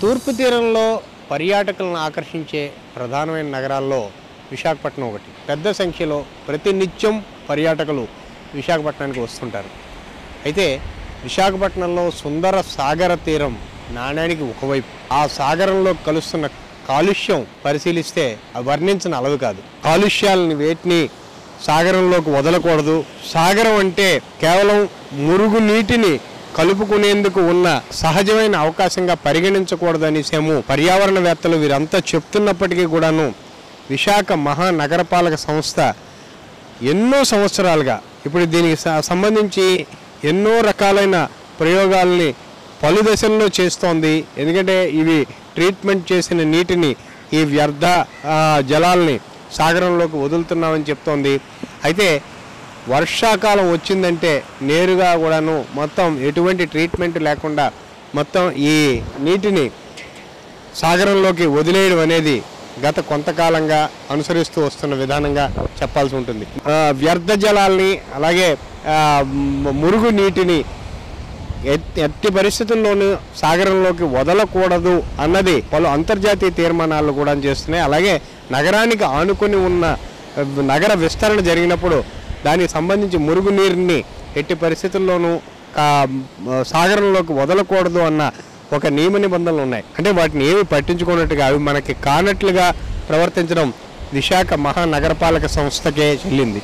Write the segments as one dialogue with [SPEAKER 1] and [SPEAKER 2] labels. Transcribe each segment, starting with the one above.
[SPEAKER 1] తూర్పు తీరంలో పర్యాటకులను ఆకర్షించే ప్రధానమైన నగరాల్లో విశాఖపట్నం ఒకటి పెద్ద సంఖ్యలో ప్రతినిత్యం పర్యాటకులు విశాఖపట్నానికి వస్తుంటారు అయితే విశాఖపట్నంలో సుందర సాగర తీరం నాణ్యానికి ఒకవైపు ఆ సాగరంలో కలుస్తున్న కాలుష్యం పరిశీలిస్తే అది వర్ణించిన అలవి కాదు కాలుష్యాలని వేటిని సాగరంలోకి వదలకూడదు సాగరం అంటే కేవలం మురుగు నీటిని కలుపుకునేందుకు ఉన్న సహజమైన అవకాశంగా పరిగణించకూడదనేసేమో పర్యావరణవేత్తలు వీరంతా చెప్తున్నప్పటికీ కూడాను విశాఖ మహానగరపాలక సంస్థ ఎన్నో సంవత్సరాలుగా ఇప్పుడు దీనికి స- సంబంధించి ఎన్నో రకాలైన ప్రయోగాల్ని పలు దశల్లో చేస్తోంది ఎందుకంటే ఇవి ట్రీట్మెంట్ చేసిన నీటిని ఈ వ్యర్థ ఆ, జలాల్ని సాగరంలోకి వదులుతున్నామని చెప్తోంది అయితే వర్షాకాలం వచ్చిందంటే నేరుగా కూడాను మొత్తం ఎటువంటి ట్రీట్మెంట్ లేకుండా మొత్తం ఈ నీటిని సాగరంలోకి వదిలేయడం అనేది గత కొంతకాలంగా అనుసరిస్తూ వస్తున్న విధానంగా చెప్పాల్సి ఉంటుంది ఆ, వ్యర్థ జలాల్ని అలాగే ఆ, మ- మురుగు నీటిని ఎట్- ఎట్టి పరిస్థితుల్లోనూ సాగరంలోకి వదలకూడదు అన్నది పలు అంతర్జాతీయ తీర్మానాలు కూడా చేస్తున్నాయి అలాగే నగరానికి ఆనుకొని ఉన్న ఆ, నగర విస్తరణ జరిగినప్పుడు దానికి సంబంధించి మురుగునీరుని ఎట్టి పరిస్థితుల్లోనూ కా- సాగరంలోకి వదలకూడదు అన్న ఒక నియమ నిబంధనలు ఉన్నాయి అంటే వాటిని ఏమి పట్టించుకున్నట్టుగా అవి మనకి కానట్లుగా ప్రవర్తించడం విశాఖ మహానగరపాలక సంస్థకే చెల్లింది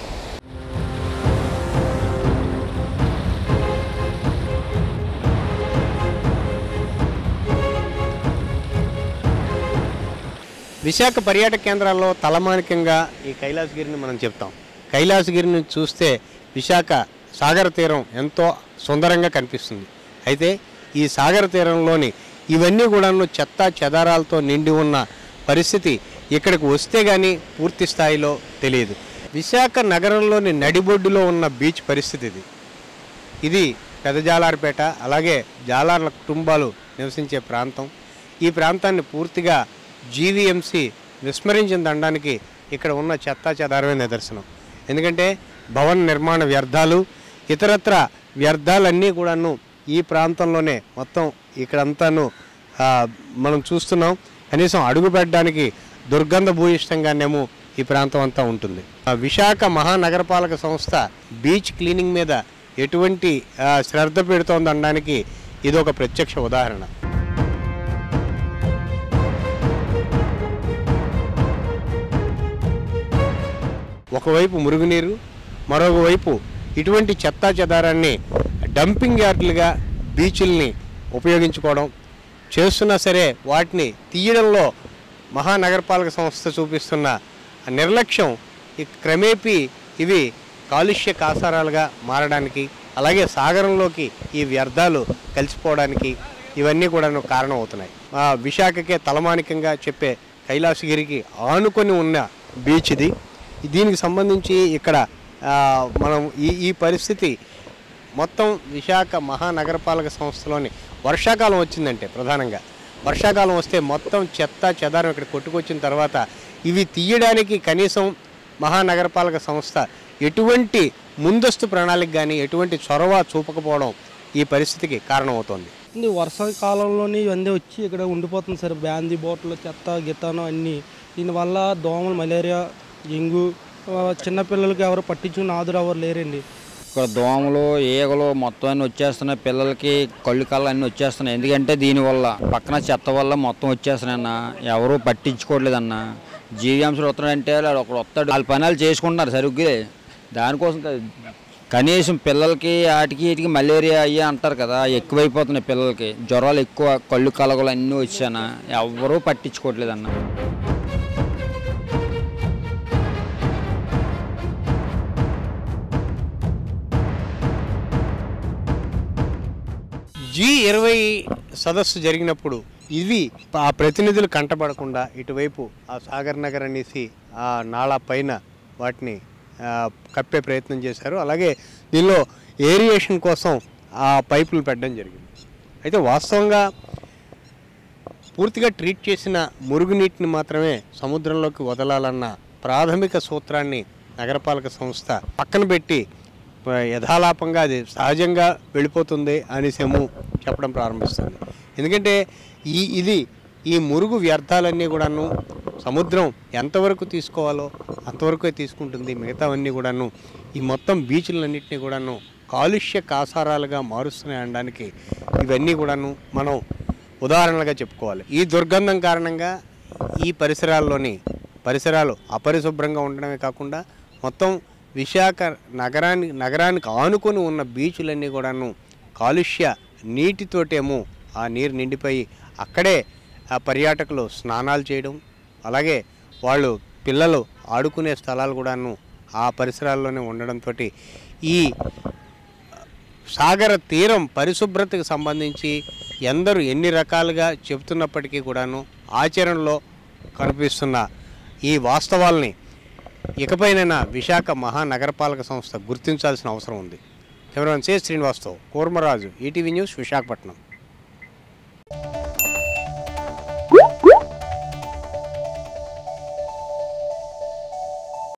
[SPEAKER 1] విశాఖ పర్యాటక కేంద్రాల్లో తలమానికంగా ఈ కైలాసగిరిని మనం చెప్తాం కైలాసగిరిని చూస్తే విశాఖ సాగర తీరం ఎంతో సుందరంగా కనిపిస్తుంది అయితే ఈ సాగర తీరంలోని ఇవన్నీ కూడాను చెత్త చెదారాలతో నిండి ఉన్న పరిస్థితి ఇక్కడికి వస్తే కానీ పూర్తి స్థాయిలో తెలియదు విశాఖ నగరంలోని నడిబొడ్డులో ఉన్న బీచ్ పరిస్థితి ఇది ఇది పెద్ద జాలారిపేట అలాగే జాలార్ల కుటుంబాలు నివసించే ప్రాంతం ఈ ప్రాంతాన్ని పూర్తిగా జీవీఎంసీ విస్మరించిన దండానికి ఇక్కడ ఉన్న చెత్తా చెదారమే నిదర్శనం ఎందుకంటే భవన నిర్మాణ వ్యర్థాలు ఇతరత్ర వ్యర్థాలన్నీ కూడాను ఈ ప్రాంతంలోనే మొత్తం ఇక్కడంతాను ఆ, మనం చూస్తున్నాం కనీసం అడుగు పెట్టడానికి దుర్గంధ భూయిష్టంగానేమో ఈ ప్రాంతం అంతా ఉంటుంది ఆ విశాఖ మహానగరపాలక సంస్థ బీచ్ క్లీనింగ్ మీద ఎటువంటి ఆ, శ్రద్ధ పెడుతోందనడానికి ఇది ఒక ప్రత్యక్ష ఉదాహరణ ఒకవైపు మురుగునీరు మరొక వైపు ఇటువంటి చెత్తా చెదారాన్ని డంపింగ్ యార్డులుగా బీచుల్ని ఉపయోగించుకోవడం చేస్తున్నా సరే వాటిని తీయడంలో మహానగరపాలక సంస్థ చూపిస్తున్న ఆ నిర్లక్ష్యం ఈ క్రమేపీ ఇవి కాలుష్య కాసారాలుగా మారడానికి అలాగే సాగరంలోకి ఈ వ్యర్థాలు కలిసిపోవడానికి ఇవన్నీ కూడా కారణం అవుతున్నాయి ఆ విశాఖకే తలమానికంగా చెప్పే కైలాసగిరికి ఆనుకొని ఉన్న బీచ్ ఇది దీనికి సంబంధించి ఇక్కడ ఆ, మనం ఈ ఈ పరిస్థితి మొత్తం విశాఖ మహానగరపాలక సంస్థలోని వర్షాకాలం వచ్చిందంటే ప్రధానంగా వర్షాకాలం వస్తే మొత్తం చెత్త చెదారం ఇక్కడ కొట్టుకొచ్చిన తర్వాత ఇవి తీయడానికి కనీసం మహానగరపాలక సంస్థ ఎటువంటి ముందస్తు ప్రణాళిక కానీ ఎటువంటి చొరవ చూపకపోవడం ఈ పరిస్థితికి కారణమవుతోంది
[SPEAKER 2] ఇది వర్షాకాలంలోని ఇవన్నీ వచ్చి ఇక్కడ ఉండిపోతుంది సార్ బ్యాందీ బోట్లు చెత్త గిత్తాను అన్నీ దీనివల్ల దోమలు మలేరియా డెంగ్యూ ఆ, చిన్నపిల్లలకి ఎవరు పట్టించుకుని ఆదురు ఎవరు లేరండి
[SPEAKER 3] ఇక్కడ దోమలు ఈగలు మొత్తం అన్ని వచ్చేస్తున్నాయి పిల్లలకి కళ్ళు కళ్ళు అన్నీ వచ్చేస్తున్నాయి ఎందుకంటే దీనివల్ల పక్కన చెత్త వల్ల మొత్తం వచ్చేస్తున్నాయి అన్న ఎవరు పట్టించుకోవట్లేదన్న జీవీఎంసీలు వస్తున్నాడంటే వాడు ఒకడు వస్తాడు వాళ్ళ పనులు చేసుకుంటున్నారు సరిగ్గా దానికోసం కాదు. కనీసం పిల్లలకి వాటికి వీటికి మలేరియా అయ్యి అంటారు కదా ఎక్కువైపోతున్నాయి పిల్లలకి జ్వరాలు ఎక్కువ కళ్ళు కలగలు అన్నీ వచ్చానా ఎవరూ పట్టించుకోవట్లేదన్న
[SPEAKER 1] జీ ఇరవై సదస్సు జరిగినప్పుడు ఇవి ఆ ప్రతినిధులు కంటపడకుండా ఇటువైపు ఆ సాగర్ నగర్ అనేసి ఆ నాళా పైన వాటిని ఆ, కప్పే ప్రయత్నం చేశారు అలాగే దీనిలో ఏరియేషన్ కోసం ఆ పైపులు పెట్టడం జరిగింది అయితే వాస్తవంగా పూర్తిగా ట్రీట్ చేసిన మురుగునీటిని మాత్రమే సముద్రంలోకి వదలాలన్న ప్రాథమిక సూత్రాన్ని నగరపాలక సంస్థ పక్కన పెట్టి ఆ, యథాలాపంగా అది సహజంగా వెళ్ళిపోతుంది అనేసేమో చెప్పడం ప్రారంభిస్తుంది ఎందుకంటే ఈ ఇది ఈ మురుగు వ్యర్థాలన్నీ కూడాను సముద్రం ఎంతవరకు తీసుకోవాలో అంతవరకే తీసుకుంటుంది మిగతావన్నీ కూడాను ఈ మొత్తం బీచ్లన్నింటినీ కూడాను కాలుష్య కాసారాలుగా మారుస్తున్నాయి అనడానికి ఇవన్నీ కూడాను మనం ఉదాహరణలుగా చెప్పుకోవాలి ఈ దుర్గంధం కారణంగా ఈ పరిసరాల్లోని పరిసరాలు అపరిశుభ్రంగా ఉండడమే కాకుండా మొత్తం విశాఖ నగరానికి నగరానికి ఆనుకొని ఉన్న బీచులన్నీ కూడాను కాలుష్య నీటితోటేమో ఆ నీరు నిండిపోయి అక్కడే ఆ పర్యాటకులు స్నానాలు చేయడం అలాగే వాళ్ళు పిల్లలు ఆడుకునే స్థలాలు కూడాను ఆ పరిసరాల్లోనే ఉండడంతో ఈ సాగర తీరం పరిశుభ్రతకు సంబంధించి ఎందరూ ఎన్ని రకాలుగా చెబుతున్నప్పటికీ కూడాను ఆచరణలో కనిపిస్తున్న ఈ వాస్తవాల్ని ఇకపైనైనా విశాఖ మహానగరపాలక సంస్థ గుర్తించాల్సిన అవసరం ఉంది కెమెరాన్ సి శ్రీనివాస్తో కూర్మరాజు ఈటీవీ న్యూస్ విశాఖపట్నం